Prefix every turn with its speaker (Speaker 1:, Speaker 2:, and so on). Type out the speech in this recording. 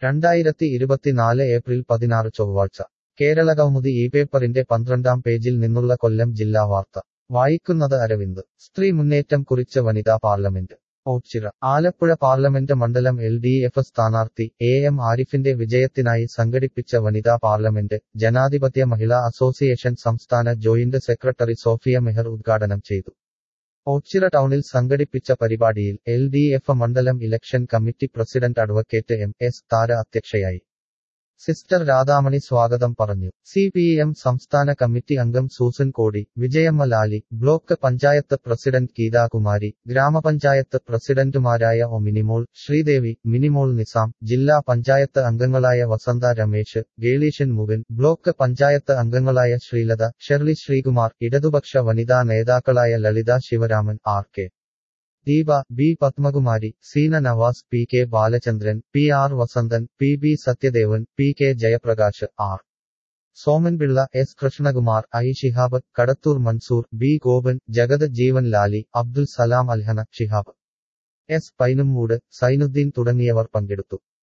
Speaker 1: രണ്ടായിരത്തി ഇരുപത്തിനാല് ഏപ്രിൽ പതിനാറ് ചൊവ്വാഴ്ച കേരളകൗമുദി ഈ പേപ്പറിന്റെ പന്ത്രണ്ടാം പേജിൽ നിന്നുള്ള കൊല്ലം ജില്ലാ വാർത്ത വായിക്കുന്നത് അരവിന്ദ് സ്ത്രീ മുന്നേറ്റം കുറിച്ച് വനിതാ പാർലമെന്റ് ഓച്ചിറ ആലപ്പുഴ പാർലമെന്റ് മണ്ഡലം എൽ ഡി എഫ് സ്ഥാനാർത്ഥി എ എം ആരിഫിന്റെ വിജയത്തിനായി സംഘടിപ്പിച്ച വനിതാ പാർലമെന്റ് ജനാധിപത്യ മഹിളാ അസോസിയേഷൻ സംസ്ഥാന ജോയിന്റ് സെക്രട്ടറി സോഫിയ മെഹർ ഉദ്ഘാടനം ചെയ്തു ഓച്ചിറ ടൗണിൽ സംഘടിപ്പിച്ച പരിപാടിയിൽ എൽ ഡി എഫ് മണ്ഡലം election committee president advocate M S Thara അധ്യക്ഷയായി സിസ്റ്റർ രാധാമണി സ്വാഗതം പറഞ്ഞു സി പി എം സംസ്ഥാന കമ്മിറ്റി അംഗം സൂസൻ കോടി വിജയമ്മ ലാലി ബ്ലോക്ക് പഞ്ചായത്ത് പ്രസിഡന്റ് ഗീതാകുമാരി ഗ്രാമപഞ്ചായത്ത് പ്രസിഡന്റുമാരായ ഒ മിനിമോൾ ശ്രീദേവി മിനിമോൾ നിസാം ജില്ലാ പഞ്ചായത്ത് അംഗങ്ങളായ വസന്ത രമേശ് ഗേളീഷൻ മുവിൻ ബ്ലോക്ക് പഞ്ചായത്ത് അംഗങ്ങളായ ശ്രീലത ഷെർലി ശ്രീകുമാർ ഇടതുപക്ഷ വനിതാ നേതാക്കളായ Lalitha Sivaraman R K Deepa B Padmakumari Seena Navas P K Balachandran P R Vasanthan P B Sathyadevan P K Jayaprakash R Somanpillai S Krishnakumar I Shihab Kadathoor Mansoor B Gopan Jagath Jeevan Lali Abdul Salam Alhana Shihab S Painumoodu Sainudheen തുടങ്ങിയവർ പങ്കെടുത്തു